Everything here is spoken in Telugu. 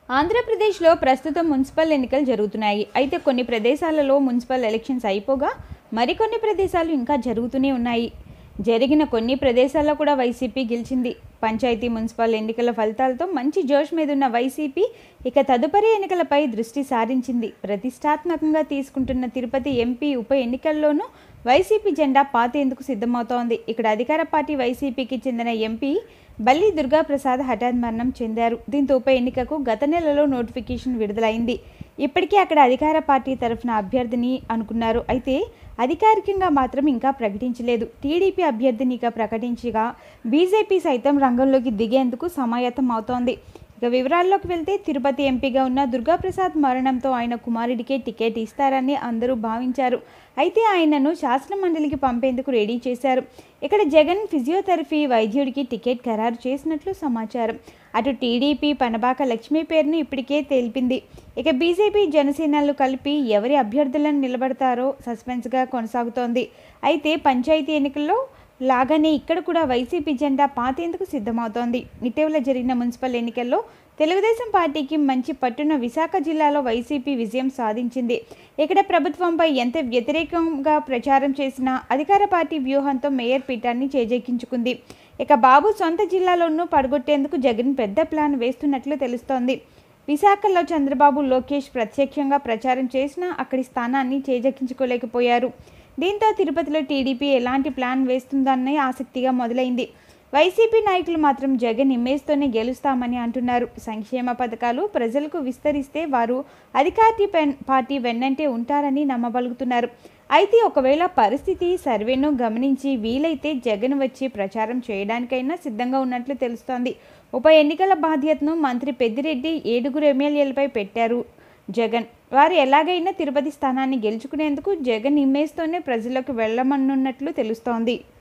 ఆంధ్రప్రదేశ్లో ప్రస్తుతం మున్సిపల్ ఎన్నికలు జరుగుతున్నాయి అయితే కొన్ని ప్రదేశాలలో మున్సిపల్ ఎలక్షన్స్ అయిపోగా మరికొన్ని ప్రదేశాలు ఇంకా జరుగుతూనే ఉన్నాయి జరిగిన కొన్ని ప్రదేశాల్లో కూడా వైసీపీ గెలిచింది పంచాయతీ మున్సిపల్ ఎన్నికల ఫలితాలతో మంచి జోష్ మీద ఉన్న వైసీపీ ఇక తదుపరి ఎన్నికలపై దృష్టి సారించింది ప్రతిష్టాత్మకంగా తీసుకుంటున్న తిరుపతి ఎంపీ ఉప ఎన్నికల్లోనూ వైసీపీ జెండా పాతేందుకు సిద్ధమవుతోంది ఇక్కడ అధికార పార్టీ వైసీపీకి చెందిన ఎంపీ బల్లి దుర్గాప్రసాద్ హఠాత్ మరణం చెందారు దీంతో ఉప ఎన్నికకు గత నెలలో నోటిఫికేషన్ విడుదలైంది ఇప్పటికే అక్కడ అధికార పార్టీ తరఫున అభ్యర్థిని అనుకున్నారు అయితే అధికారికంగా మాత్రం ఇంకా ప్రకటించలేదు టీడీపీ అభ్యర్థిని ఇక ప్రకటించగా బీజేపీ సైతం రంగంలోకి దిగేందుకు సమాయత్తం అవుతోంది ఇక వివరాల్లోకి వెళ్తే తిరుపతి ఎంపీగా ఉన్న దుర్గాప్రసాద్ మరణంతో ఆయన కుమారుడికే టికెట్ ఇస్తారని అందరూ భావించారు అయితే ఆయనను శాసన మండలికి పంపేందుకు రెడీ చేశారు ఇక్కడ జగన్ ఫిజియోథెరపీ వైద్యుడికి టికెట్ ఖరారు చేసినట్లు సమాచారం అటు టీడీపీ పనబాక లక్ష్మి పేరును ఇప్పటికే తెలిపింది ఇక బీజేపీ జనసేనలు కలిపి ఎవరి అభ్యర్థులను నిలబడతారో సస్పెన్స్గా కొనసాగుతోంది అయితే పంచాయతీ ఎన్నికల్లో లాగానే ఇక్కడ కూడా వైసీపీ జెండా పాతేందుకు సిద్ధమవుతోంది ఇటీవల జరిగిన మున్సిపల్ ఎన్నికల్లో తెలుగుదేశం పార్టీకి మంచి పట్టున విశాఖ జిల్లాలో వైసీపీ విజయం సాధించింది ఇక్కడ ప్రభుత్వంపై ఎంత వ్యతిరేకంగా ప్రచారం చేసినా అధికార పార్టీ వ్యూహంతో మేయర్ పీఠాన్ని చేజెక్కించుకుంది ఇక బాబు సొంత జిల్లాలోనూ పడగొట్టేందుకు జగన్ పెద్ద ప్లాన్ వేస్తున్నట్లు తెలుస్తోంది విశాఖలో చంద్రబాబు లోకేష్ ప్రత్యక్షంగా ప్రచారం చేసినా అక్కడి స్థానాన్ని చేజెక్కించుకోలేకపోయారు దీంతో తిరుపతిలో టీడీపీ ఎలాంటి ప్లాన్ వేస్తుందన్న ఆసక్తిగా మొదలైంది వైసీపీ నాయకులు మాత్రం జగన్ ఇమేజ్తోనే గెలుస్తామని అంటున్నారు సంక్షేమ పథకాలు ప్రజలకు విస్తరిస్తే వారు అధికారి పెన్- పార్టీ వెన్నంటే ఉంటారని నమ్మబలుగుతున్నారు అయితే ఒకవేళ పరిస్థితి సర్వేను గమనించి వీలైతే జగన్ వచ్చి ప్రచారం చేయడానికైనా సిద్ధంగా ఉన్నట్లు తెలుస్తోంది ఉప ఎన్నికల బాధ్యతను మంత్రి పెద్దిరెడ్డి ఏడుగురు ఎమ్మెల్యేలపై పెట్టారు జగన్ వారు ఎలాగైనా తిరుపతి స్థానాన్ని గెలుచుకునేందుకు జగన్ ఇమేజ్తోనే ప్రజలకు వెళ్ళమనున్నట్లు తెలుస్తోంది